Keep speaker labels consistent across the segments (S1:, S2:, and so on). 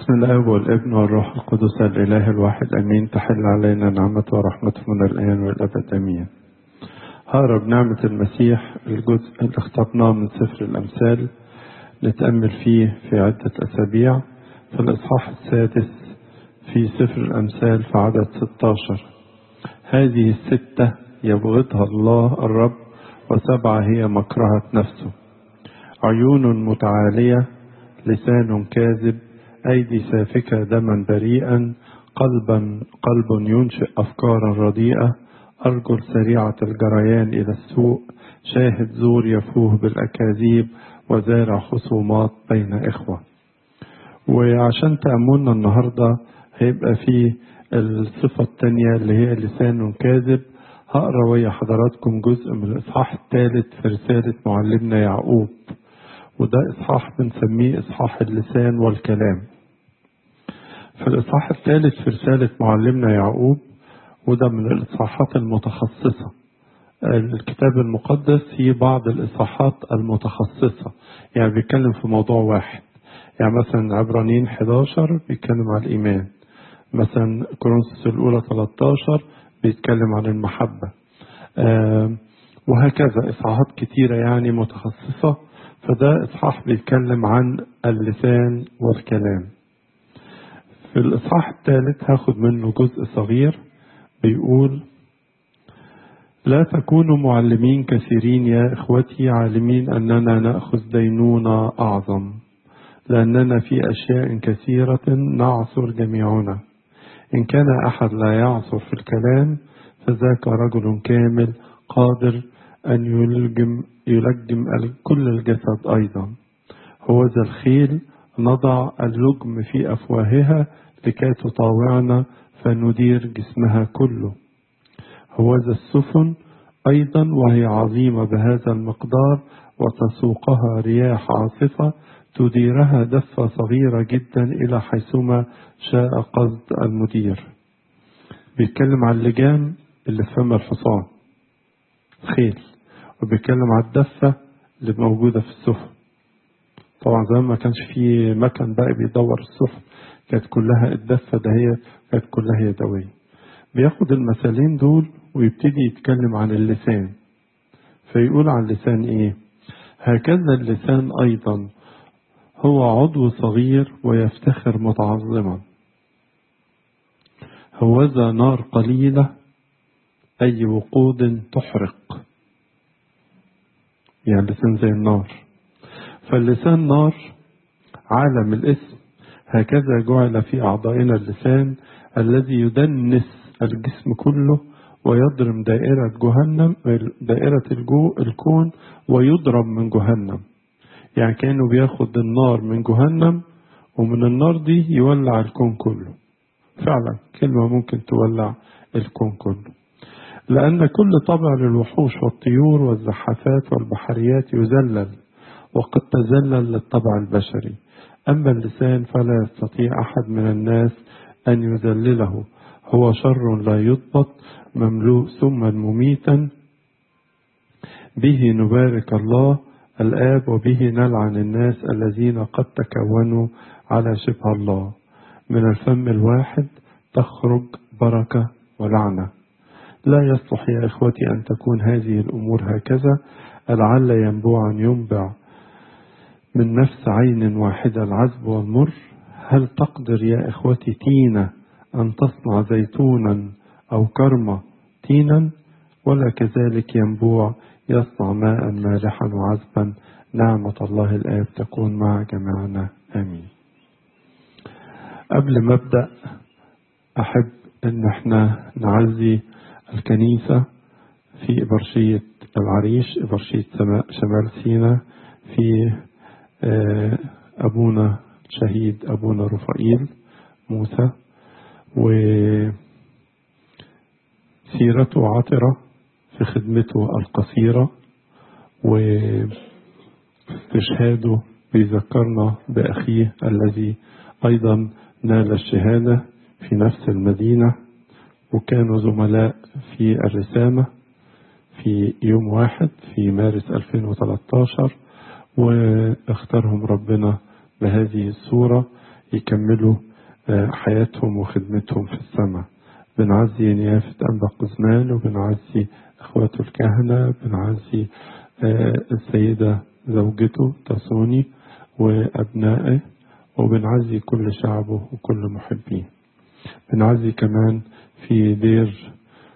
S1: بسم الله والابن والروح القدس الإله الواحد أمين تحل علينا نعمته ورحمته من الآن والأبد أمين هقرا بنعمة المسيح الجزء اللي اخترناه من سفر الأمثال نتأمل فيه في عدة أسابيع في الإصحاح السادس في سفر الأمثال في عدد 16 هذه الستة يبغضها الله الرب وسبعة هي مكرهة نفسه عيون متعالية لسان كاذب أيدي سافكة دما بريئا قلبا قلب ينشئ أفكارا رديئة أرجل سريعة الجريان إلى السوء شاهد زور يفوه بالأكاذيب وزارع خصومات بين إخوة وعشان تأملنا النهاردة هيبقى فيه الصفة التانية اللي هي لسان كاذب هقرا ويا حضراتكم جزء من الإصحاح الثالث في رسالة معلمنا يعقوب وده إصحاح بنسميه إصحاح اللسان والكلام في الإصحاح الثالث في رسالة معلمنا يعقوب وده من الإصحاحات المتخصصة الكتاب المقدس فيه بعض الإصحاحات المتخصصة يعني بيتكلم في موضوع واحد يعني مثلا عبرانيين 11 بيتكلم عن الإيمان مثلا كورنثوس الأولى 13 بيتكلم عن المحبة وهكذا إصحاحات كتيرة يعني متخصصة فده إصحاح بيتكلم عن اللسان والكلام في الإصحاح الثالث هاخد منه جزء صغير بيقول لا تكونوا معلمين كثيرين يا إخوتي عالمين أننا نأخذ دينونة أعظم لأننا في أشياء كثيرة نعصر جميعنا إن كان أحد لا يعصر في الكلام فذاك رجل كامل قادر أن يلجم يلجم كل الجسد أيضا هو ذا الخيل نضع اللجم في أفواهها لكي تطاوعنا فندير جسمها كله هو ذا السفن أيضا وهي عظيمة بهذا المقدار وتسوقها رياح عاصفة تديرها دفة صغيرة جدا إلى حيثما شاء قصد المدير بيتكلم عن اللجام اللي في فم الحصان خيل وبيتكلم عن الدفة اللي موجودة في السفن طبعا زمان ما كانش في مكان بقى بيدور السفن كانت كلها الدفة ده هي كانت كلها يدوية بياخد المثالين دول ويبتدي يتكلم عن اللسان فيقول عن اللسان ايه هكذا اللسان ايضا هو عضو صغير ويفتخر متعظما هوذا نار قليلة أي وقود تحرق يعني اللسان زي النار فاللسان نار عالم الاسم هكذا جعل في أعضائنا اللسان الذي يدنس الجسم كله ويضرم دائرة جهنم دائرة الجو الكون ويضرب من جهنم يعني كأنه بياخد النار من جهنم ومن النار دي يولع الكون كله فعلا كلمة ممكن تولع الكون كله لأن كل طبع للوحوش والطيور والزحافات والبحريات يذلل وقد تذلل للطبع البشري أما اللسان فلا يستطيع أحد من الناس أن يذلله هو شر لا يضبط مملوء سما مميتا به نبارك الله الآب وبه نلعن الناس الذين قد تكونوا على شبه الله من الفم الواحد تخرج بركة ولعنة لا يصلح يا إخوتي أن تكون هذه الأمور هكذا لعل ينبوعا ينبع من نفس عين واحدة العذب والمر هل تقدر يا إخوتي تينة أن تصنع زيتونا أو كرمة تينا ولا كذلك ينبوع يصنع ماء مالحا وعذبا نعمة الله الآب تكون مع جميعنا آمين قبل ما أبدأ أحب أن احنا نعزي الكنيسة في إبرشية العريش إبرشية شمال سينا في أبونا شهيد أبونا رفائيل موسى وسيرته عطرة في خدمته القصيرة واستشهاده بيذكرنا بأخيه الذي أيضا نال الشهادة في نفس المدينة وكانوا زملاء في الرسامة في يوم واحد في مارس 2013 واختارهم ربنا بهذه الصورة يكملوا حياتهم وخدمتهم في السماء بنعزي نيافة أنبا قزمان وبنعزي إخواته الكهنة بنعزي السيدة زوجته تصوني وأبنائه وبنعزي كل شعبه وكل محبيه بنعزي كمان في دير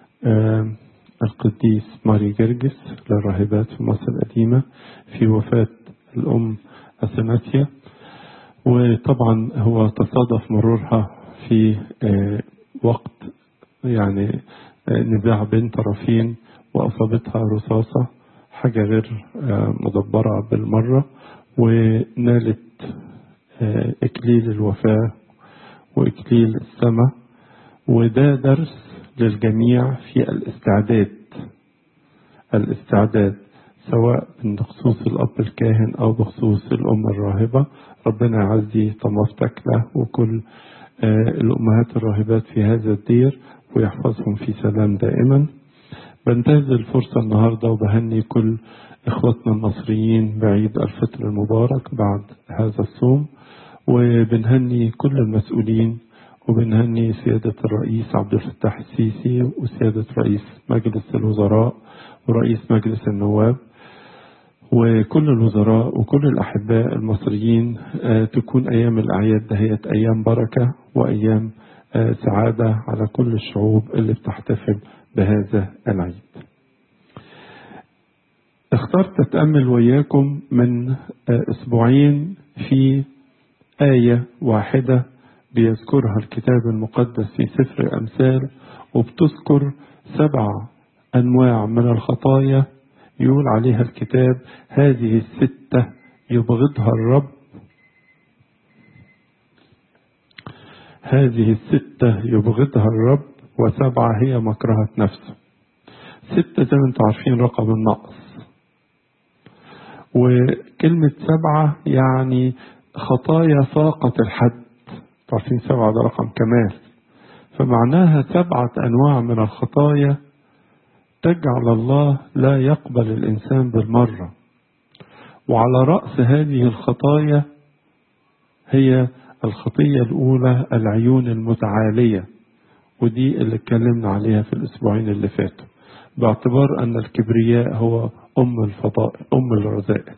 S1: القديس ماري جرجس للراهبات في مصر القديمة في وفاة الأم أثناسيا وطبعا هو تصادف مرورها في وقت يعني نزاع بين طرفين وأصابتها رصاصة حاجة غير مدبرة بالمرة ونالت إكليل الوفاة وإكليل السماء وده درس للجميع في الاستعداد الاستعداد سواء بخصوص الأب الكاهن أو بخصوص الأم الراهبة ربنا يعزي طمافتك له وكل الأمهات الراهبات في هذا الدير ويحفظهم في سلام دائما بنتهز الفرصة النهاردة وبهني كل إخوتنا المصريين بعيد الفطر المبارك بعد هذا الصوم وبنهني كل المسؤولين وبنهني سيادة الرئيس عبد الفتاح السيسي وسيادة رئيس مجلس الوزراء ورئيس مجلس النواب وكل الوزراء وكل الأحباء المصريين تكون أيام الأعياد دهيت أيام بركة وأيام سعادة على كل الشعوب اللي بتحتفل بهذا العيد اخترت أتأمل وياكم من أسبوعين في آية واحدة بيذكرها الكتاب المقدس في سفر الأمثال وبتذكر سبع أنواع من الخطايا يقول عليها الكتاب هذه الستة يبغضها الرب هذه الستة يبغضها الرب وسبعة هي مكرهة نفسه ستة زي ما انتم عارفين رقم النقص وكلمة سبعة يعني خطايا فاقت الحد عارفين سبعة ده رقم كمال فمعناها سبعة أنواع من الخطايا تجعل الله لا يقبل الإنسان بالمرة وعلى رأس هذه الخطايا هي الخطية الأولى العيون المتعالية ودي اللي اتكلمنا عليها في الأسبوعين اللي فاتوا باعتبار أن الكبرياء هو أم الفضائل أم الرذائل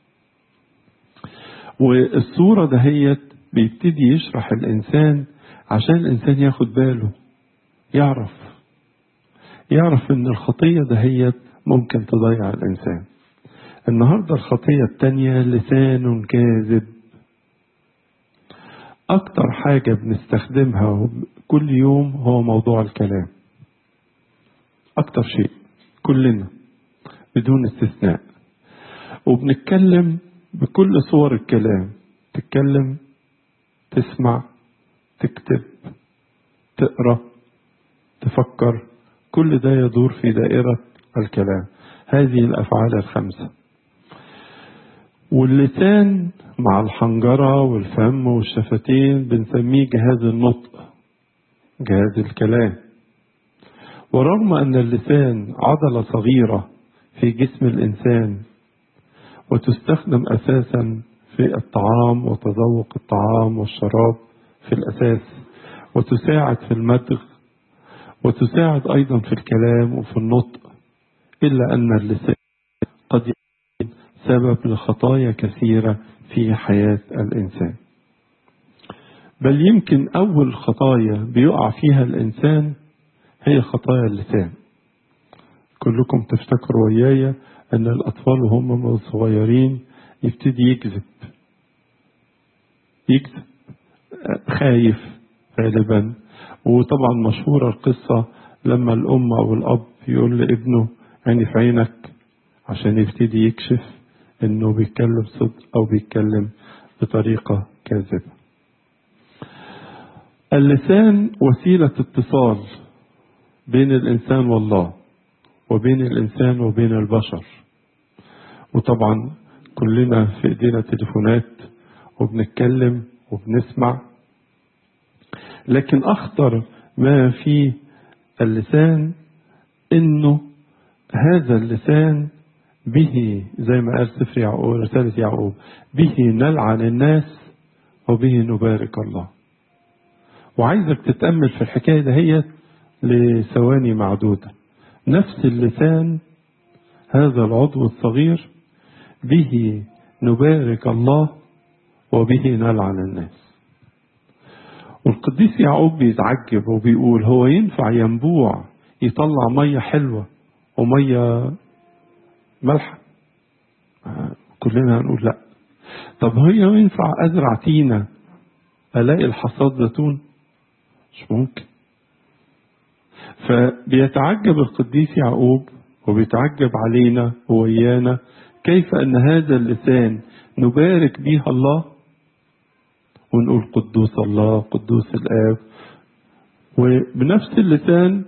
S1: والصورة دهيت بيبتدي يشرح الإنسان عشان الإنسان ياخد باله يعرف يعرف إن الخطية دهيت ممكن تضيع الإنسان النهاردة الخطية التانية لسان كاذب أكتر حاجة بنستخدمها كل يوم هو موضوع الكلام أكتر شيء كلنا بدون استثناء وبنتكلم بكل صور الكلام تتكلم تسمع تكتب تقرا تفكر كل ده يدور في دائرة الكلام هذه الأفعال الخمسة واللسان مع الحنجرة والفم والشفتين بنسميه جهاز النطق جهاز الكلام ورغم أن اللسان عضلة صغيرة في جسم الإنسان وتستخدم أساسا في الطعام وتذوق الطعام والشراب في الأساس وتساعد في المدغ وتساعد أيضا في الكلام وفي النطق إلا أن اللسان قد يكون سبب لخطايا كثيرة في حياة الإنسان بل يمكن أول خطايا بيقع فيها الإنسان هي خطايا اللسان كلكم تفتكروا وياي أن الأطفال وهم صغيرين يبتدي يكذب يكذب خايف غالبا وطبعا مشهورة القصة لما الأم أو الأب يقول لابنه عيني في عينك عشان يبتدي يكشف إنه بيتكلم صدق أو بيتكلم بطريقة كاذبة. اللسان وسيلة اتصال بين الإنسان والله وبين الإنسان وبين البشر. وطبعا كلنا في إيدينا تليفونات وبنتكلم وبنسمع لكن أخطر ما في اللسان إنه هذا اللسان به زي ما قال سفر يعقوب رسالة يعقوب به نلعن الناس وبه نبارك الله وعايزك تتأمل في الحكاية دهيت لثواني معدودة نفس اللسان هذا العضو الصغير به نبارك الله وبه نلعن الناس والقديس يعقوب بيتعجب وبيقول هو ينفع ينبوع يطلع مية حلوة ومية ملحة كلنا هنقول لا طب هي ينفع أزرع تينة ألاقي الحصاد زيتون مش ممكن فبيتعجب القديس يعقوب وبيتعجب علينا وإيانا كيف أن هذا اللسان نبارك به الله ونقول قدوس الله قدوس الآب وبنفس اللسان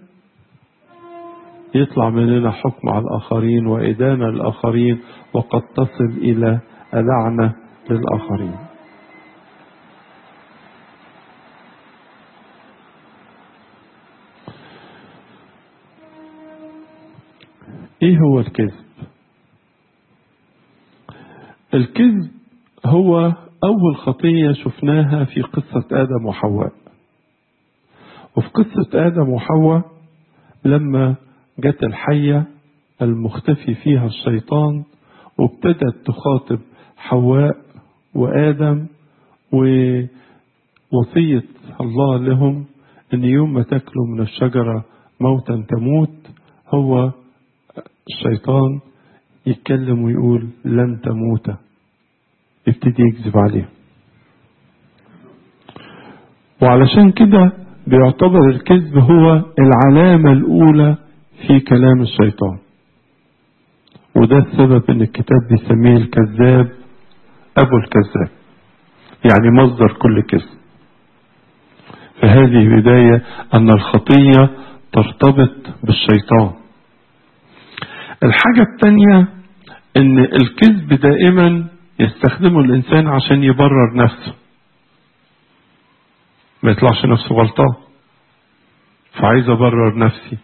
S1: يطلع مننا حكم على الآخرين وإدانة للآخرين وقد تصل إلى لعنة للآخرين ايه هو الكذب الكذب هو اول خطيه شفناها في قصه ادم وحواء وفي قصه ادم وحواء لما جت الحيه المختفي فيها الشيطان وابتدت تخاطب حواء وادم ووصيه الله لهم ان يوم ما تاكلوا من الشجره موتا تموت هو الشيطان يتكلم ويقول لن تموت يبتدي يكذب عليه وعلشان كده بيعتبر الكذب هو العلامة الأولى في كلام الشيطان وده السبب ان الكتاب بيسميه الكذاب أبو الكذاب يعني مصدر كل كذب فهذه بداية أن الخطية ترتبط بالشيطان الحاجة التانية ان الكذب دائما يستخدمه الانسان عشان يبرر نفسه ما يطلعش نفسه غلطان فعايز ابرر نفسي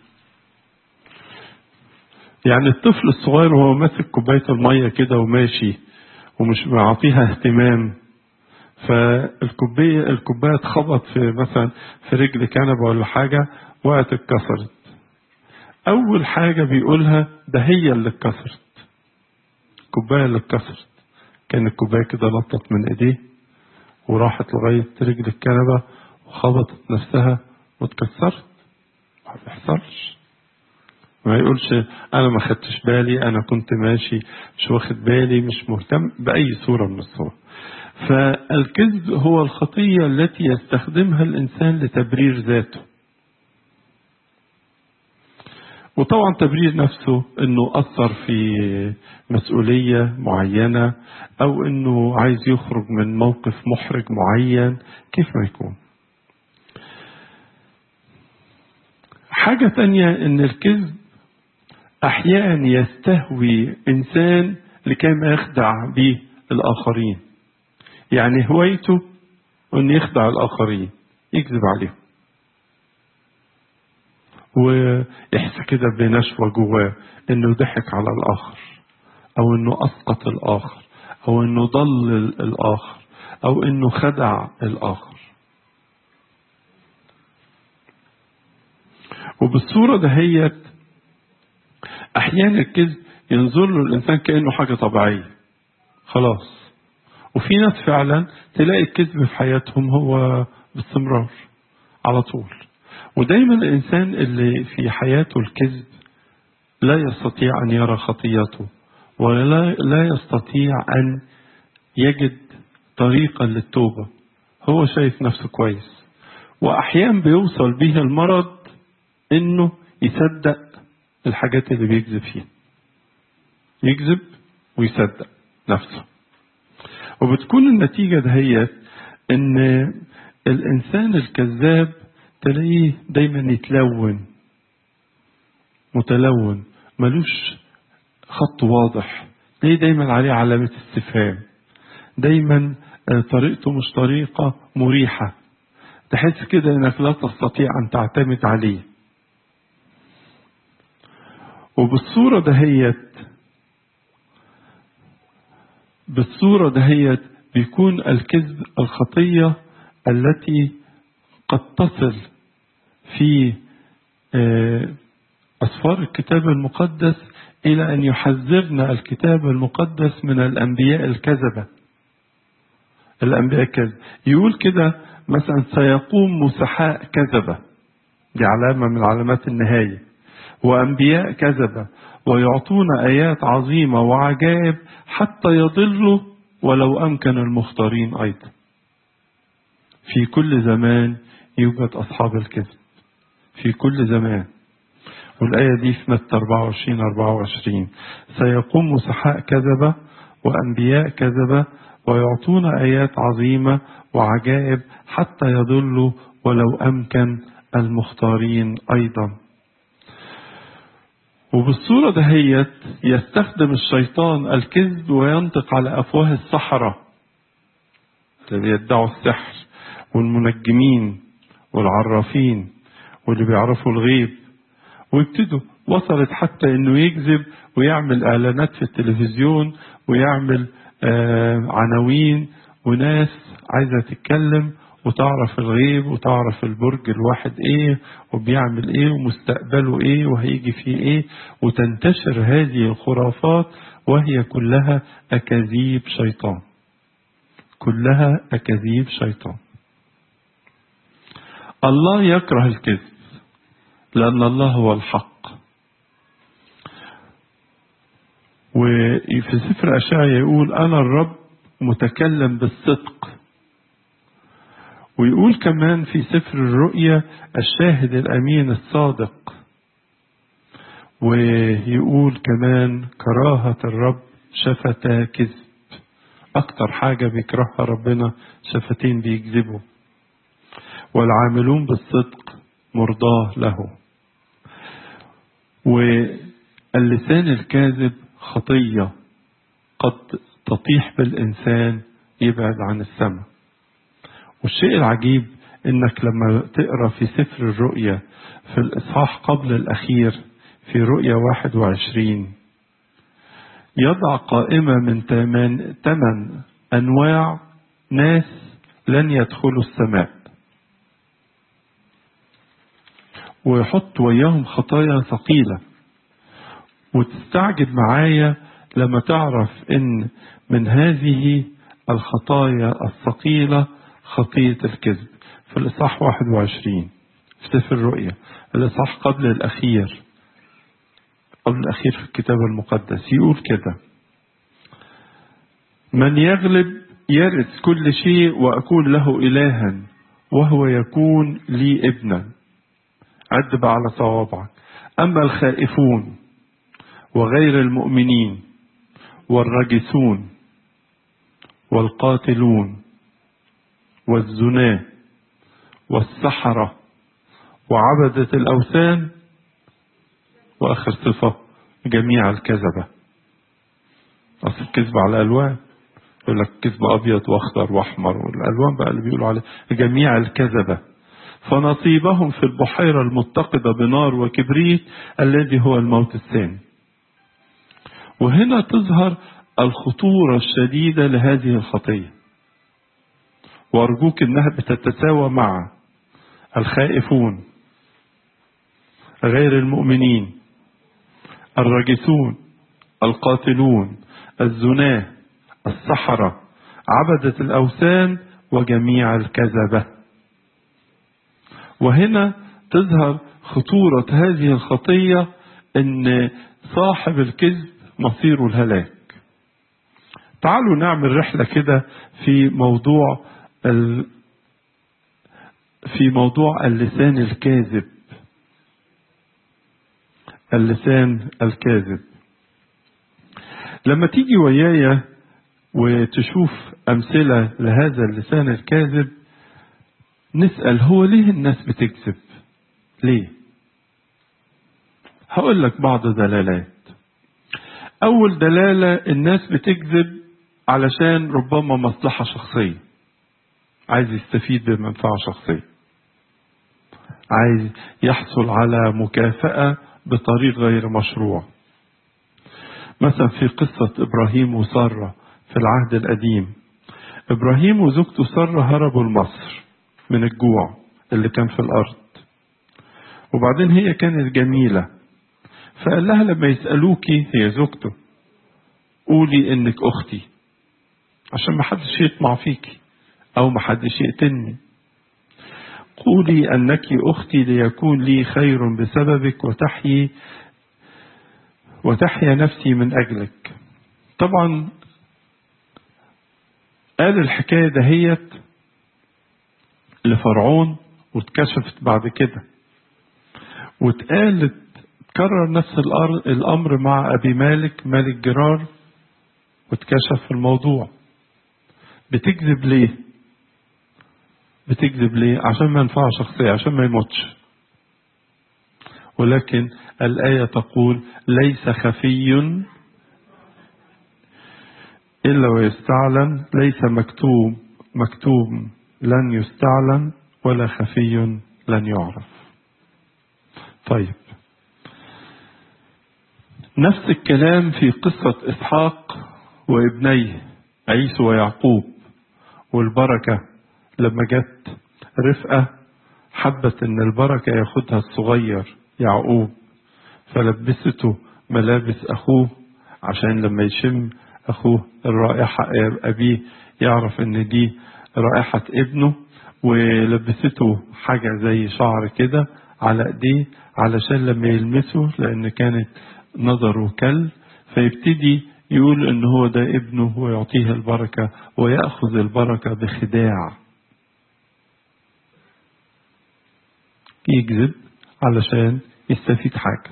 S1: يعني الطفل الصغير وهو ماسك كوباية المية كده وماشي ومش معطيها اهتمام فالكوباية الكوباية اتخبط في مثلا في رجل كنبة ولا حاجة وقعت اتكسرت أول حاجة بيقولها ده هي اللي اتكسرت الكوباية اللي اتكسرت كان الكوباية كده نطت من ايديه وراحت لغاية رجل الكنبة وخبطت نفسها واتكسرت ما بيحصلش ما يقولش انا ما خدتش بالي انا كنت ماشي مش واخد بالي مش مهتم باي صورة من الصور فالكذب هو الخطية التي يستخدمها الانسان لتبرير ذاته وطبعا تبرير نفسه انه اثر في مسؤوليه معينه او انه عايز يخرج من موقف محرج معين كيف ما يكون حاجه تانية ان الكذب احيانا يستهوي انسان لكي ما يخدع به الاخرين يعني هوايته انه يخدع الاخرين يكذب عليهم ويحس كده بنشوة جواه انه ضحك على الاخر او انه اسقط الاخر او انه ضل الاخر او انه خدع الاخر وبالصورة دهيت احيانا الكذب ينظر له الانسان كانه حاجة طبيعية خلاص وفي ناس فعلا تلاقي الكذب في حياتهم هو باستمرار على طول ودايما الإنسان اللي في حياته الكذب لا يستطيع أن يرى خطيته ولا لا يستطيع أن يجد طريقا للتوبة هو شايف نفسه كويس وأحيانا بيوصل به المرض إنه يصدق الحاجات اللي بيكذب فيها يكذب ويصدق نفسه وبتكون النتيجة دهيت إن الإنسان الكذاب تلاقيه دايما يتلون متلون ملوش خط واضح تلاقيه دايما عليه علامة استفهام دايما طريقته مش طريقة مريحة تحس كده انك لا تستطيع ان تعتمد عليه وبالصورة دهيت بالصورة دهيت بيكون الكذب الخطية التي قد تصل في أسفار الكتاب المقدس إلى أن يحذرنا الكتاب المقدس من الأنبياء الكذبة الأنبياء الكذب يقول كده مثلا سيقوم مسحاء كذبة دي علامة من علامات النهاية وأنبياء كذبة ويعطون آيات عظيمة وعجائب حتى يضلوا ولو أمكن المختارين أيضا في كل زمان يوجد أصحاب الكذب في كل زمان والآية دي في متى 24 24 سيقوم مسحاء كذبة وأنبياء كذبة ويعطون آيات عظيمة وعجائب حتى يضلوا ولو أمكن المختارين أيضا وبالصورة دهيت يستخدم الشيطان الكذب وينطق على أفواه السحرة اللي بيدعوا السحر والمنجمين والعرافين واللي بيعرفوا الغيب ويبتدوا وصلت حتى انه يكذب ويعمل اعلانات في التلفزيون ويعمل آه عناوين وناس عايزه تتكلم وتعرف الغيب وتعرف البرج الواحد ايه وبيعمل ايه ومستقبله ايه وهيجي فيه ايه وتنتشر هذه الخرافات وهي كلها اكاذيب شيطان كلها اكاذيب شيطان الله يكره الكذب لأن الله هو الحق وفي سفر أشعيا يقول أنا الرب متكلم بالصدق ويقول كمان في سفر الرؤيا الشاهد الأمين الصادق ويقول كمان كراهة الرب شفتا كذب أكتر حاجة بيكرهها ربنا شفتين بيكذبوا والعاملون بالصدق مرضاه له واللسان الكاذب خطية قد تطيح بالإنسان يبعد عن السماء والشيء العجيب انك لما تقرا في سفر الرؤيا في الاصحاح قبل الاخير في رؤيا 21 يضع قائمة من ثمان أنواع ناس لن يدخلوا السماء ويحط وياهم خطايا ثقيلة وتستعجب معايا لما تعرف ان من هذه الخطايا الثقيلة خطية الكذب في الإصحاح 21 في سفر الرؤيا الإصحاح قبل الأخير قبل الأخير في الكتاب المقدس يقول كده من يغلب يرث كل شيء وأكون له إلها وهو يكون لي ابنا عد بقى على صوابعك أما الخائفون وغير المؤمنين والرجسون والقاتلون والزناة والسحرة وعبدة الأوثان وآخر صفة جميع الكذبة أصل الكذب على ألوان يقول لك كذب أبيض وأخضر وأحمر والألوان بقى اللي بيقولوا عليه جميع الكذبة فنصيبهم في البحيرة المتقدة بنار وكبريت الذي هو الموت الثاني وهنا تظهر الخطورة الشديدة لهذه الخطية وأرجوك إنها بتتساوى مع الخائفون غير المؤمنين الرجسون القاتلون الزناه السحرة عبدة الأوثان وجميع الكذبة وهنا تظهر خطورة هذه الخطية ان صاحب الكذب مصيره الهلاك تعالوا نعمل رحلة كده في موضوع ال... في موضوع اللسان الكاذب اللسان الكاذب لما تيجي ويايا وتشوف أمثلة لهذا اللسان الكاذب نسأل هو ليه الناس بتكذب ليه هقول لك بعض دلالات أول دلالة الناس بتكذب علشان ربما مصلحة شخصية عايز يستفيد بمنفعة شخصية عايز يحصل على مكافأة بطريق غير مشروع مثلا في قصة إبراهيم وسارة في العهد القديم إبراهيم وزوجته سارة هربوا لمصر من الجوع اللي كان في الأرض وبعدين هي كانت جميلة فقال لها لما يسألوكي هي زوجته قولي إنك أختي عشان ما حدش يطمع فيكي أو ما حدش يقتلني قولي أنك أختي ليكون لي خير بسببك وتحيي وتحيا نفسي من أجلك طبعا قال الحكاية دهيت لفرعون واتكشفت بعد كده واتقالت تكرر نفس الأمر مع أبي مالك مالك جرار واتكشف الموضوع بتكذب ليه بتكذب ليه عشان ما ينفع شخصية عشان ما يموتش ولكن الآية تقول ليس خفي إلا ويستعلن ليس مكتوب مكتوب لن يستعلن ولا خفي لن يعرف طيب نفس الكلام في قصة إسحاق وابنيه عيسو ويعقوب والبركة لما جت رفقة حبت ان البركة ياخدها الصغير يعقوب فلبسته ملابس اخوه عشان لما يشم اخوه الرائحة ابيه يعرف ان دي رائحة ابنه ولبسته حاجة زي شعر كده على ايديه علشان لما يلمسه لان كانت نظره كل فيبتدي يقول ان هو ده ابنه ويعطيه البركة ويأخذ البركة بخداع يكذب علشان يستفيد حاجة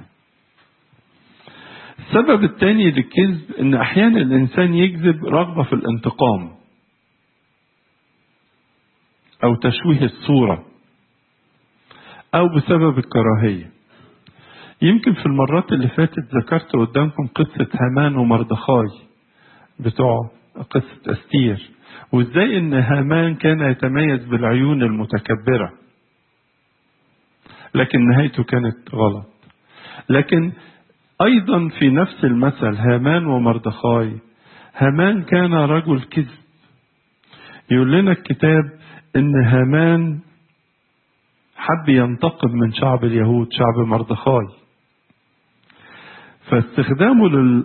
S1: السبب الثاني للكذب ان احيانا الانسان يكذب رغبة في الانتقام او تشويه الصورة او بسبب الكراهية يمكن في المرات اللي فاتت ذكرت قدامكم قصة هامان ومردخاي بتوع قصة أستير وازاي ان هامان كان يتميز بالعيون المتكبرة لكن نهايته كانت غلط لكن ايضا في نفس المثل هامان ومردخاي هامان كان رجل كذب يقول لنا الكتاب ان هامان حب ينتقم من شعب اليهود شعب مردخاي فاستخدامه لل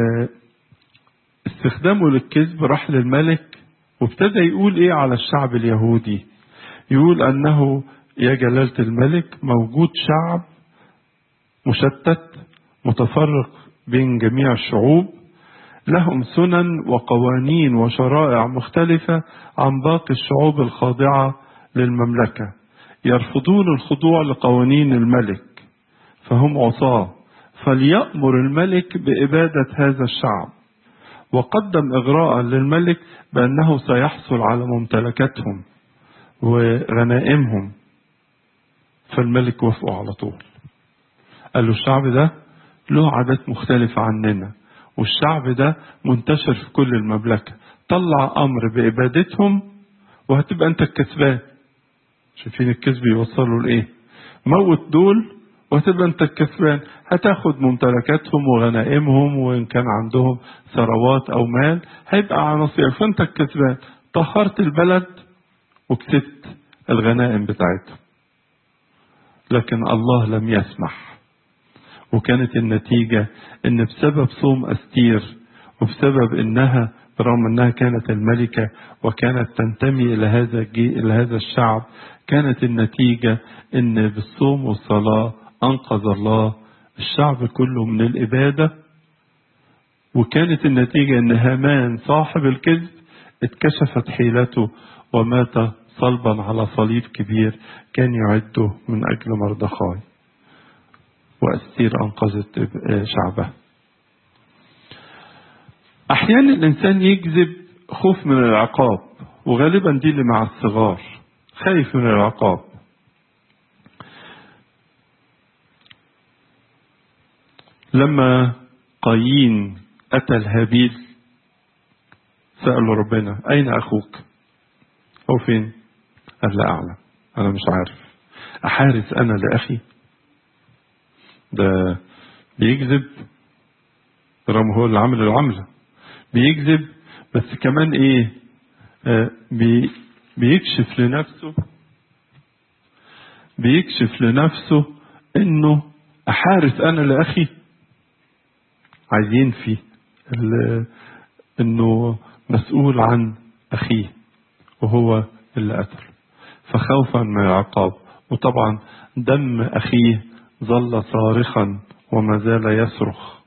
S1: استخدامه للكذب راح للملك وابتدى يقول ايه على الشعب اليهودي يقول انه يا جلالة الملك موجود شعب مشتت متفرق بين جميع الشعوب لهم سنن وقوانين وشرائع مختلفة عن باقي الشعوب الخاضعة للمملكة يرفضون الخضوع لقوانين الملك فهم عصاه فليأمر الملك بإبادة هذا الشعب وقدم إغراء للملك بأنه سيحصل على ممتلكاتهم وغنائمهم فالملك وافقوا على طول قال له الشعب ده له عادات مختلفة عننا والشعب ده منتشر في كل المملكة طلع أمر بإبادتهم وهتبقى أنت الكسبان شايفين الكذب يوصلوا لإيه موت دول وهتبقى أنت الكسبان هتاخد ممتلكاتهم وغنائمهم وإن كان عندهم ثروات أو مال هيبقى عناصر فأنت الكسبان طهرت البلد وكسبت الغنائم بتاعتهم لكن الله لم يسمح وكانت النتيجة ان بسبب صوم استير وبسبب انها برغم انها كانت الملكة وكانت تنتمي الى هذا الى هذا الشعب كانت النتيجة ان بالصوم والصلاة انقذ الله الشعب كله من الابادة وكانت النتيجة ان هامان صاحب الكذب اتكشفت حيلته ومات صلبا على صليب كبير كان يعده من اجل مردخاي وأستير أنقذت شعبها أحيانا الإنسان يكذب خوف من العقاب وغالبا دي اللي مع الصغار خايف من العقاب لما قايين قتل هابيل سأله ربنا أين أخوك هو فين قال لا أعلم أنا مش عارف أحارس أنا لأخي ده بيكذب رغم هو اللي عمل العملة بيكذب بس كمان ايه آه، بي بيكشف لنفسه بيكشف لنفسه انه احارس انا لاخي عايزين فيه ال- انه مسؤول عن اخيه وهو اللي قتل فخوفا من العقاب وطبعا دم اخيه ظل صارخا وما زال يصرخ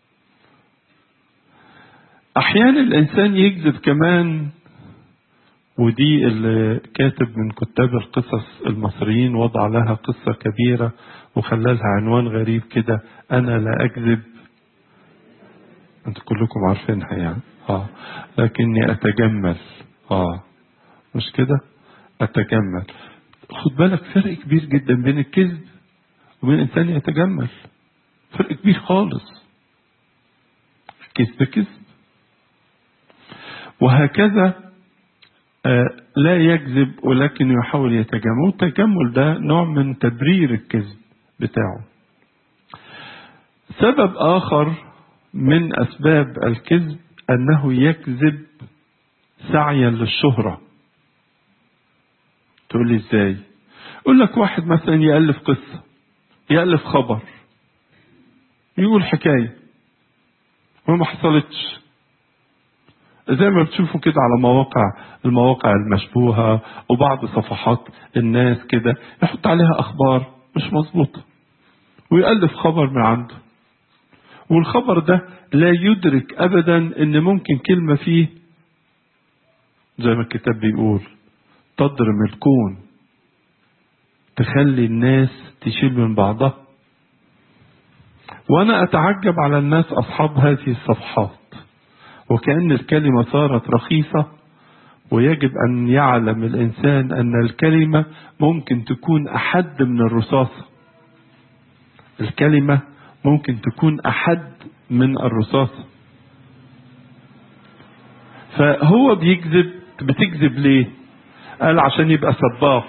S1: احيانا الانسان يكذب كمان ودي اللي كاتب من كتاب القصص المصريين وضع لها قصة كبيرة وخلى لها عنوان غريب كده أنا لا أكذب أنتوا كلكم عارفينها يعني آه لكني أتجمل آه مش كده أتجمل خد بالك فرق كبير جدا بين الكذب وبين إنسان يتجمل فرق كبير خالص كذب كذب وهكذا آه، لا يكذب ولكن يحاول يتجمل والتجمل ده نوع من تبرير الكذب بتاعه سبب آخر من أسباب الكذب أنه يكذب سعيا للشهرة تقول لي ازاي يقول لك واحد مثلا يألف قصة يألف خبر يقول حكاية وما حصلتش زي ما بتشوفوا كده على مواقع المواقع المشبوهة وبعض صفحات الناس كده يحط عليها أخبار مش مظبوطة ويألف خبر من عنده والخبر ده لا يدرك أبدا إن ممكن كلمة فيه زي ما الكتاب بيقول تضرم الكون تخلي الناس تشيل من بعضها وأنا أتعجب على الناس أصحاب هذه الصفحات وكأن الكلمة صارت رخيصة ويجب أن يعلم الإنسان أن الكلمة ممكن تكون أحد من الرصاصة الكلمة ممكن تكون أحد من الرصاصة فهو بيكذب بتكذب ليه قال عشان يبقى سباق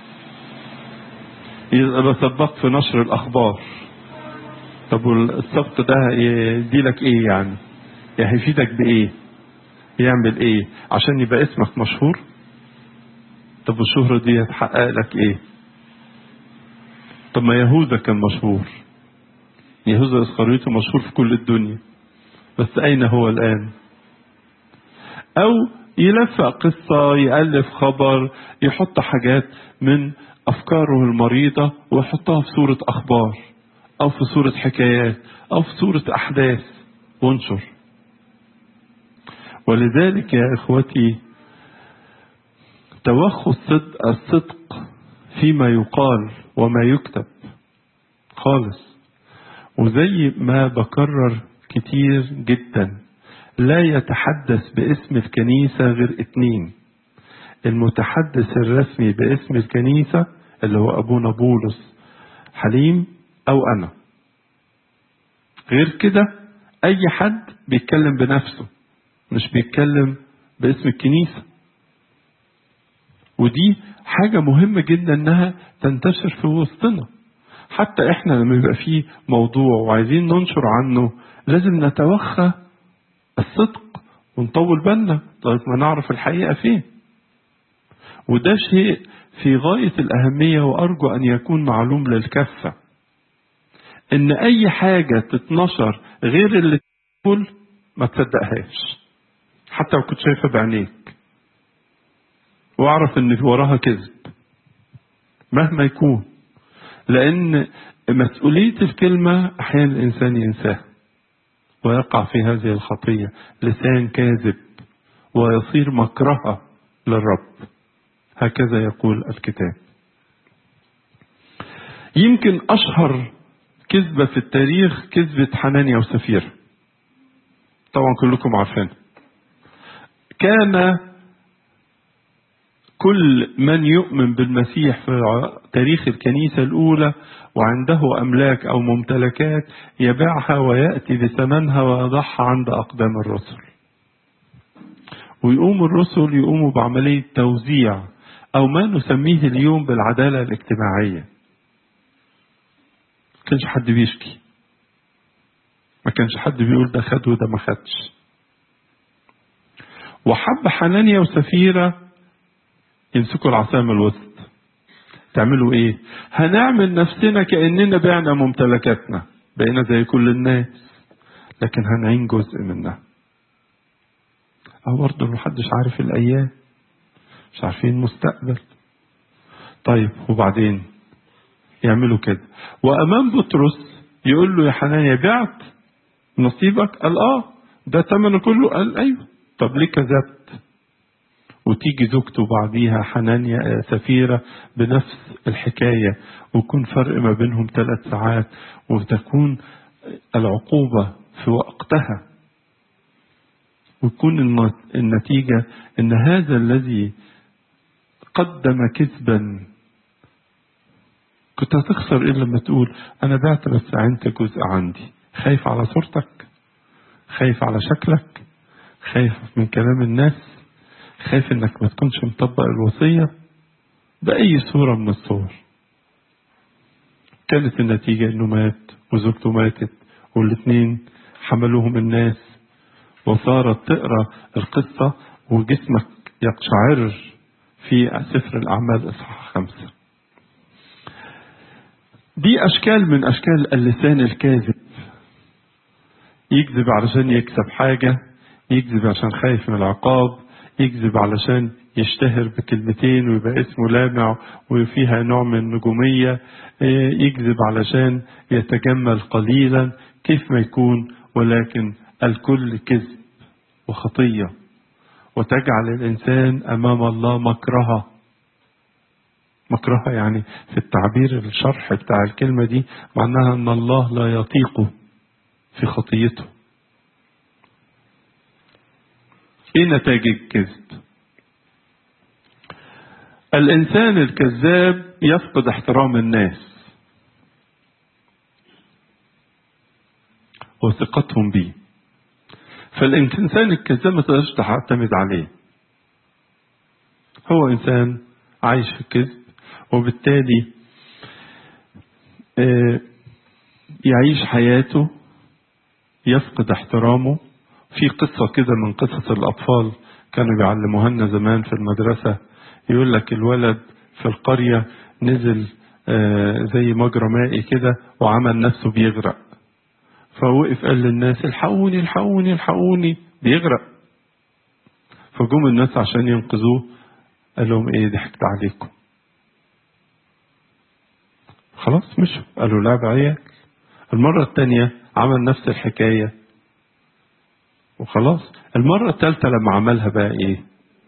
S1: يبقى سباق في نشر الأخبار طب والسبق ده يدي لك ايه يعني يعني هيفيدك بايه يعمل ايه عشان يبقى اسمك مشهور طب الشهرة دي هتحقق لك ايه طب ما يهوذا كان مشهور يهوذا اسخريته مشهور في كل الدنيا بس اين هو الان او يلفق قصة يألف خبر يحط حاجات من أفكاره المريضة ويحطها في صورة أخبار أو في صورة حكايات أو في صورة أحداث وانشر ولذلك يا إخوتي توخوا الصدق, الصدق فيما يقال وما يكتب خالص وزي ما بكرر كتير جدا لا يتحدث باسم الكنيسة غير اتنين المتحدث الرسمي باسم الكنيسة اللي هو أبونا بولس حليم أو أنا غير كده أي حد بيتكلم بنفسه مش بيتكلم باسم الكنيسة ودي حاجة مهمة جدا انها تنتشر في وسطنا حتى احنا لما يبقى فيه موضوع وعايزين ننشر عنه لازم نتوخى الصدق ونطول بالنا لغاية ما نعرف الحقيقة فين وده شيء في غاية الأهمية وأرجو أن يكون معلوم للكافة إن أي حاجة تتنشر غير اللي تقول ما تصدقهاش حتى لو كنت شايفها بعينيك واعرف ان في وراها كذب مهما يكون لان مسؤولية الكلمة احيانا الانسان ينساها ويقع في هذه الخطية لسان كاذب ويصير مكرهة للرب هكذا يقول الكتاب يمكن اشهر كذبة في التاريخ كذبة حنانيا وسفير طبعا كلكم عارفين كان كل من يؤمن بالمسيح في تاريخ الكنيسة الأولى وعنده أملاك أو ممتلكات يبيعها ويأتي بثمنها ويضعها عند أقدام الرسل ويقوم الرسل يقوموا بعملية توزيع أو ما نسميه اليوم بالعدالة الاجتماعية ما كانش حد بيشكي ما كانش حد بيقول ده خد وده ما خدش وحب حنانيا وسفيرة يمسكوا العصاية من الوسط تعملوا ايه هنعمل نفسنا كأننا بعنا ممتلكاتنا بقينا زي كل الناس لكن هنعين جزء منها أو برضه محدش عارف الأيام مش عارفين المستقبل طيب وبعدين يعملوا كده وأمام بطرس يقول له يا حنانيا بعت نصيبك قال اه ده ثمنه كله قال ايوه طب ليه كذبت وتيجي زوجته بعديها حنانيا سفيرة بنفس الحكاية ويكون فرق ما بينهم ثلاث ساعات وتكون العقوبة في وقتها ويكون النتيجة ان هذا الذي قدم كذبا كنت هتخسر ايه لما تقول انا بعت بس عنت جزء عندي خايف على صورتك خايف على شكلك خايف من كلام الناس خايف انك ما تكونش مطبق الوصية بأي صورة من الصور كانت النتيجة انه مات وزوجته ماتت والاتنين حملوهم الناس وصارت تقرا القصة وجسمك يقشعر في سفر الأعمال إصحاح خمسة دي أشكال من أشكال اللسان الكاذب يكذب علشان يكسب حاجة يكذب عشان خايف من العقاب يكذب علشان يشتهر بكلمتين ويبقى اسمه لامع وفيها نوع من النجومية يكذب علشان يتجمل قليلا كيف ما يكون ولكن الكل كذب وخطية وتجعل الإنسان أمام الله مكرهة مكرهة يعني في التعبير الشرح بتاع الكلمة دي معناها أن الله لا يطيقه في خطيته ايه نتائج الكذب الانسان الكذاب يفقد احترام الناس وثقتهم به فالانسان الكذاب ما تقدرش تعتمد عليه هو انسان عايش في الكذب وبالتالي يعيش حياته يفقد احترامه في قصة كده من قصص الأطفال كانوا بيعلموها لنا زمان في المدرسة يقول لك الولد في القرية نزل زي مجرى مائي كده وعمل نفسه بيغرق فوقف قال للناس الحقوني الحقوني الحقوني بيغرق فجم الناس عشان ينقذوه قال لهم ايه ضحكت عليكم خلاص مشوا قالوا لعب عيال المرة الثانية عمل نفس الحكاية وخلاص المرة الثالثة لما عملها بقى ايه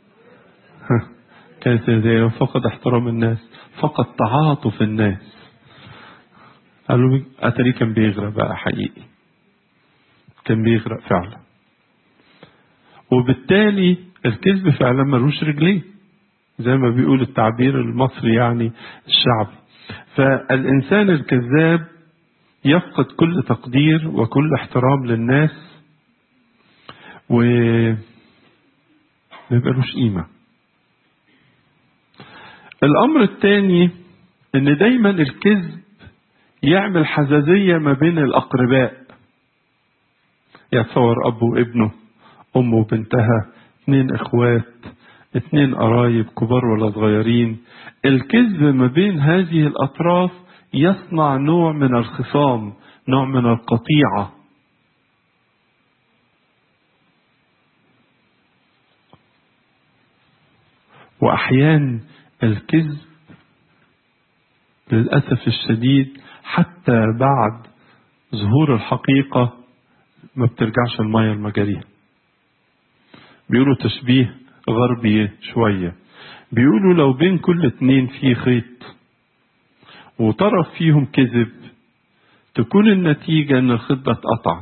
S1: كانت زي فقد احترام الناس فقد تعاطف الناس قالوا اتري كان بيغرق بقى حقيقي كان بيغرق فعلا وبالتالي الكذب فعلا ملوش رجلين زي ما بيقول التعبير المصري يعني الشعبي فالإنسان الكذاب يفقد كل تقدير وكل احترام للناس و ما يبقالوش قيمة الأمر الثاني إن دايما الكذب يعمل حزازية ما بين الأقرباء يتصور أب وابنه أم وبنتها اتنين إخوات اتنين قرايب كبار ولا صغيرين الكذب ما بين هذه الأطراف يصنع نوع من الخصام نوع من القطيعة وأحيان الكذب للأسف الشديد حتى بعد ظهور الحقيقة ما بترجعش المية المجاريها بيقولوا تشبيه غربي شوية بيقولوا لو بين كل اتنين في خيط وطرف فيهم كذب تكون النتيجة ان الخيط ده اتقطع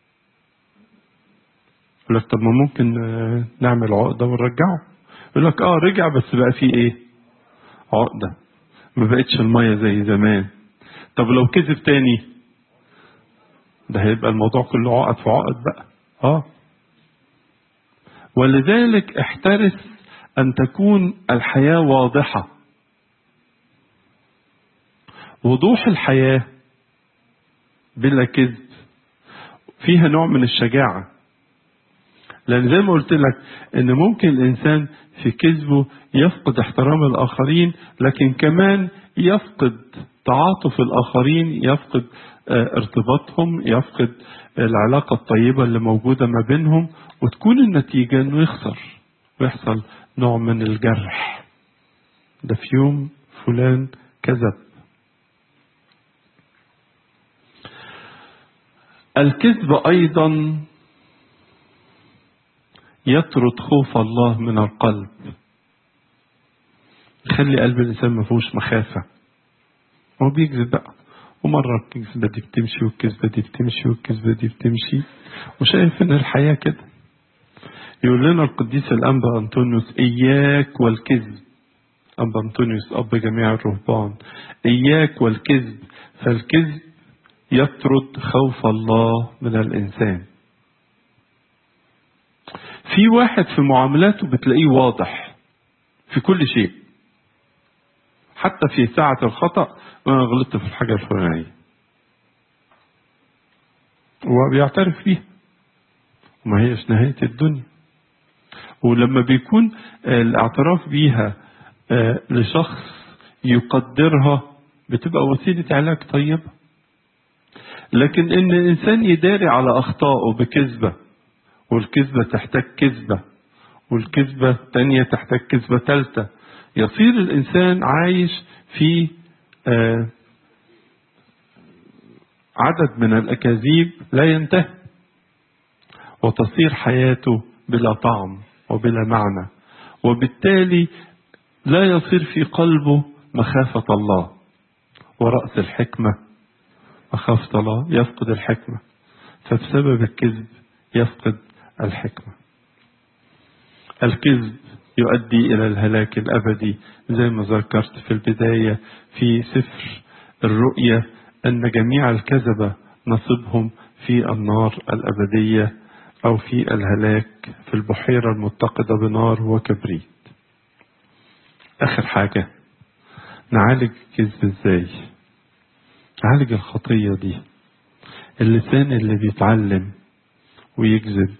S1: يقول لك طب ما ممكن نعمل عقدة ونرجعه يقول لك اه رجع بس بقى فيه ايه عقدة ما بقتش المية زي زمان طب لو كذب تاني ده هيبقى الموضوع كله عقد في عقد بقى اه ولذلك احترس ان تكون الحياة واضحة وضوح الحياة بلا كذب فيها نوع من الشجاعة لأن زي ما قلت لك إن ممكن الإنسان في كذبه يفقد احترام الآخرين لكن كمان يفقد تعاطف الآخرين يفقد ارتباطهم يفقد العلاقة الطيبة اللي موجودة ما بينهم وتكون النتيجة إنه يخسر ويحصل نوع من الجرح ده في يوم فلان كذب الكذب أيضا يطرد خوف الله من القلب يخلي قلب الإنسان ما فيهوش مخافة هو بيكذب بقى ومرة الكذبة دي بتمشي والكذبة دي بتمشي والكذبة دي بتمشي وشايف إن الحياة كده يقول لنا القديس الأنبا أنطونيوس إياك والكذب أنبا أنطونيوس أب جميع الرهبان إياك والكذب فالكذب يطرد خوف الله من الإنسان في واحد في معاملاته بتلاقيه واضح في كل شيء حتى في ساعة الخطأ أنا غلطت في الحاجة الفلانية وبيعترف بيها وما هيش نهاية الدنيا ولما بيكون الاعتراف بيها لشخص يقدرها بتبقى وسيلة علاج طيبة لكن ان الانسان يداري على اخطائه بكذبة والكذبة تحتاج كذبة والكذبة الثانية تحتاج كذبة ثالثة يصير الانسان عايش في عدد من الاكاذيب لا ينتهي وتصير حياته بلا طعم وبلا معنى وبالتالي لا يصير في قلبه مخافة الله ورأس الحكمة مخافة الله يفقد الحكمة فبسبب الكذب يفقد الحكمة الكذب يؤدي إلى الهلاك الأبدي زي ما ذكرت في البداية في سفر الرؤية أن جميع الكذبة نصيبهم في النار الأبدية أو في الهلاك في البحيرة المتقدة بنار وكبريت آخر حاجة نعالج الكذب ازاي نعالج الخطية دي اللسان اللي بيتعلم ويكذب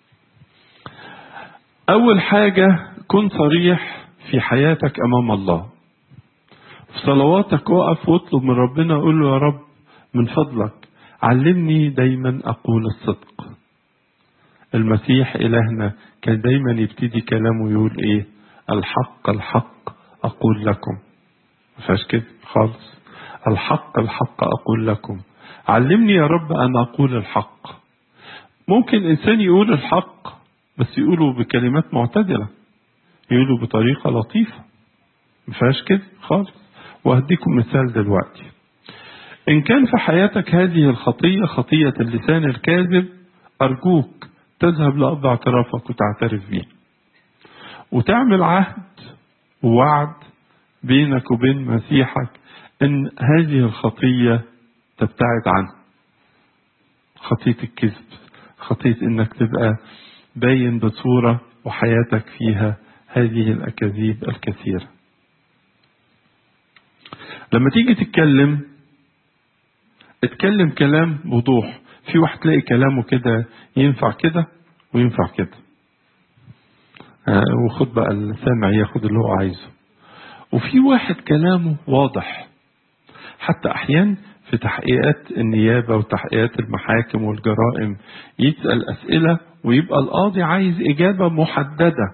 S1: أول حاجة كن صريح في حياتك أمام الله في صلواتك وقف واطلب من ربنا قول له يا رب من فضلك علمني دايما أقول الصدق المسيح إلهنا كان دايما يبتدي كلامه يقول إيه الحق الحق أقول لكم ما فيهاش كده خالص الحق الحق أقول لكم علمني يا رب أن أقول الحق ممكن إنسان يقول الحق بس يقوله بكلمات معتدلة يقوله بطريقة لطيفة ما فيهاش كده خالص وهديكم مثال دلوقتي إن كان في حياتك هذه الخطية خطية اللسان الكاذب أرجوك تذهب لأب اعترافك وتعترف بيه وتعمل عهد ووعد بينك وبين مسيحك ان هذه الخطية تبتعد عنه خطية الكذب خطية انك تبقى باين بصورة وحياتك فيها هذه الأكاذيب الكثيرة لما تيجي تتكلم اتكلم كلام بوضوح في واحد تلاقي كلامه كده ينفع كده وينفع كده آه وخد بقى السامع ياخد اللي هو عايزه وفي واحد كلامه واضح حتى أحيانا في تحقيقات النيابة وتحقيقات المحاكم والجرائم يسأل أسئلة ويبقى القاضي عايز إجابة محددة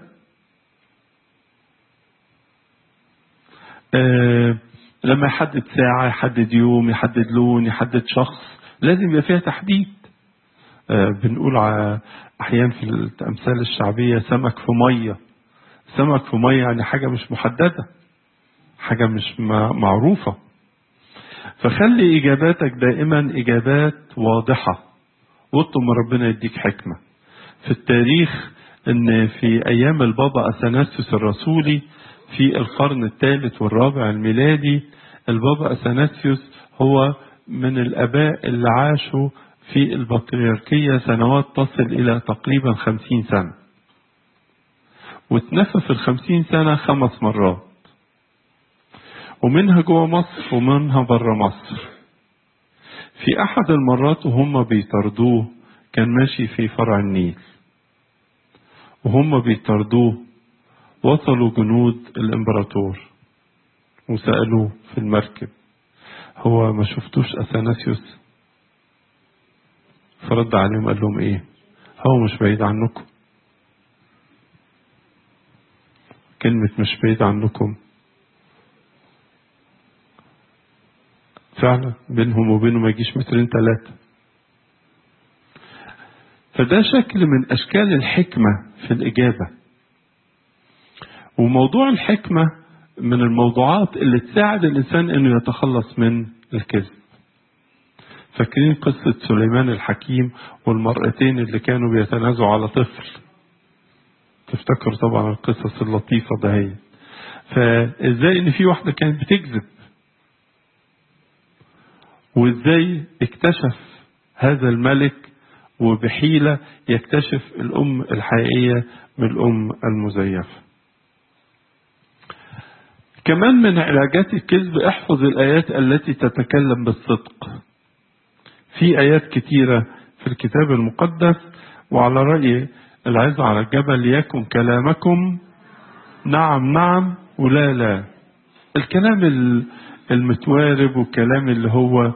S1: آه لما يحدد ساعة يحدد يوم يحدد لون يحدد شخص لازم يبقى فيها تحديد آه بنقول أحيانا في الأمثال الشعبية سمك في مية سمك في مية يعني حاجة مش محددة حاجة مش معروفة فخلي إجاباتك دائما إجابات واضحة واطلب من ربنا يديك حكمة في التاريخ ان في ايام البابا اثناسيوس الرسولي في القرن الثالث والرابع الميلادي البابا اثناسيوس هو من الاباء اللي عاشوا في البطريركية سنوات تصل الى تقريبا خمسين سنة واتنفى في الخمسين سنة خمس مرات ومنها جوه مصر ومنها بره مصر في احد المرات وهم بيطردوه كان ماشي في فرع النيل وهم بيطردوه وصلوا جنود الامبراطور وسألوه في المركب هو ما شفتوش اثناسيوس فرد عليهم قال لهم ايه هو مش بعيد عنكم كلمة مش بعيد عنكم فعلا بينهم وبينه ما يجيش مترين ثلاثة فده شكل من أشكال الحكمة في الإجابة وموضوع الحكمة من الموضوعات اللي تساعد الإنسان إنه يتخلص من الكذب فاكرين قصة سليمان الحكيم والمرأتين اللي كانوا بيتنازعوا على طفل تفتكر طبعا القصص اللطيفة ده هي فازاي ان في واحدة كانت بتكذب وازاي اكتشف هذا الملك وبحيلة يكتشف الأم الحقيقية من الأم المزيفة كمان من علاجات الكذب احفظ الآيات التي تتكلم بالصدق في آيات كتيرة في الكتاب المقدس وعلى رأي العظة على الجبل يكن كلامكم نعم نعم ولا لا الكلام المتوارب والكلام اللي هو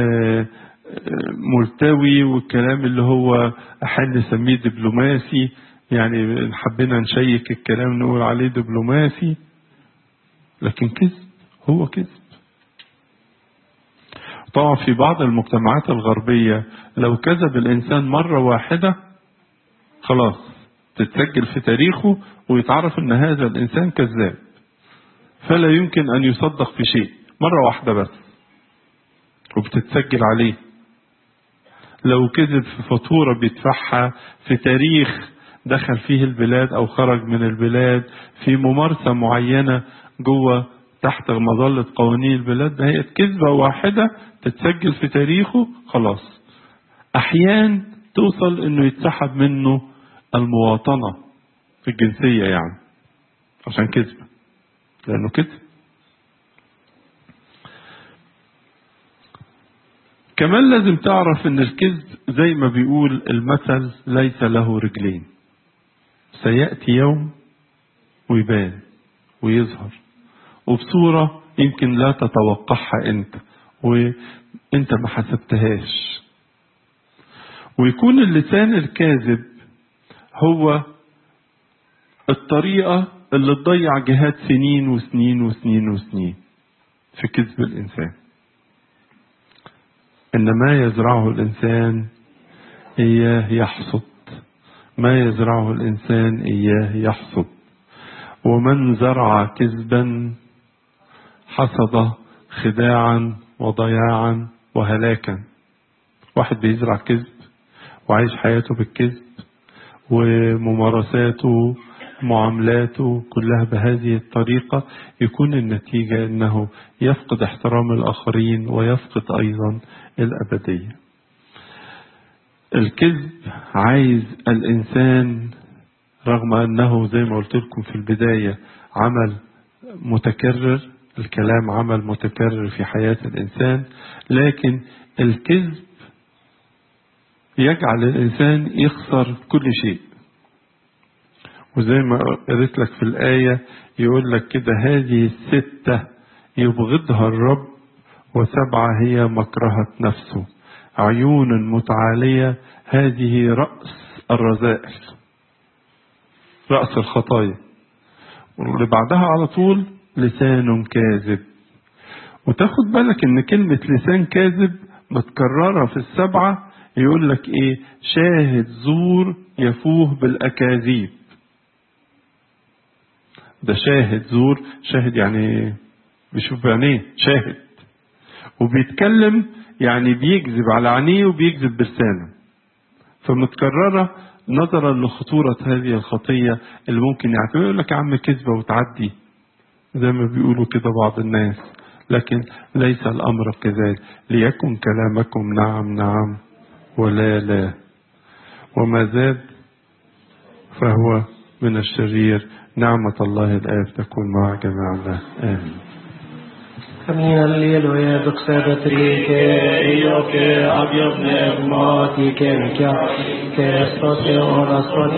S1: ملتوي والكلام اللي هو أحيانا نسميه دبلوماسي يعني حبينا نشيك الكلام نقول عليه دبلوماسي لكن كذب هو كذب طبعا في بعض المجتمعات الغربية لو كذب الإنسان مرة واحدة خلاص تتسجل في تاريخه ويتعرف ان هذا الانسان كذاب فلا يمكن ان يصدق في شيء مرة واحدة بس وبتتسجل عليه لو كذب في فاتورة بيدفعها في تاريخ دخل فيه البلاد او خرج من البلاد في ممارسة معينة جوه تحت مظلة قوانين البلاد ده هي كذبة واحدة تتسجل في تاريخه خلاص احيان توصل انه يتسحب منه المواطنة الجنسية يعني عشان كذب لأنه كذب كمان لازم تعرف ان الكذب زي ما بيقول المثل ليس له رجلين سيأتي يوم ويبان ويظهر وبصورة يمكن لا تتوقعها انت وانت ما حسبتهاش ويكون اللسان الكاذب هو الطريقة اللي تضيع جهاد سنين وسنين وسنين وسنين في كذب الإنسان إن ما يزرعه الإنسان إياه يحصد ما يزرعه الإنسان إياه يحصد ومن زرع كذبا حصد خداعا وضياعا وهلاكا واحد بيزرع كذب وعايش حياته بالكذب وممارساته معاملاته كلها بهذه الطريقة يكون النتيجة أنه يفقد احترام الآخرين ويفقد أيضا الأبدية الكذب عايز الإنسان رغم أنه زي ما قلت لكم في البداية عمل متكرر الكلام عمل متكرر في حياة الإنسان لكن الكذب يجعل الإنسان يخسر كل شيء وزي ما قريت لك في الآية يقول لك كده هذه الستة يبغضها الرب وسبعة هي مكرهة نفسه عيون متعالية هذه رأس الرذائل رأس الخطايا واللي بعدها على طول لسان كاذب وتاخد بالك ان كلمة لسان كاذب متكررة في السبعة يقول لك ايه شاهد زور يفوه بالاكاذيب ده شاهد زور شاهد يعني بيشوف بعينيه شاهد وبيتكلم يعني بيكذب على عينيه وبيكذب بلسانه فمتكررة نظرا لخطورة هذه الخطية اللي ممكن يعتبر يقول لك يا عم كذبة وتعدي زي ما بيقولوا كده بعض الناس لكن ليس الأمر كذلك ليكن كلامكم نعم نعم ولا لا وما زاد فهو من الشرير نعمة الله الآب تكون مع جميعنا آمين
S2: Amin alleluia, doxadat rike, io che abbia pneumati, che mi chiami, che sto se ora sto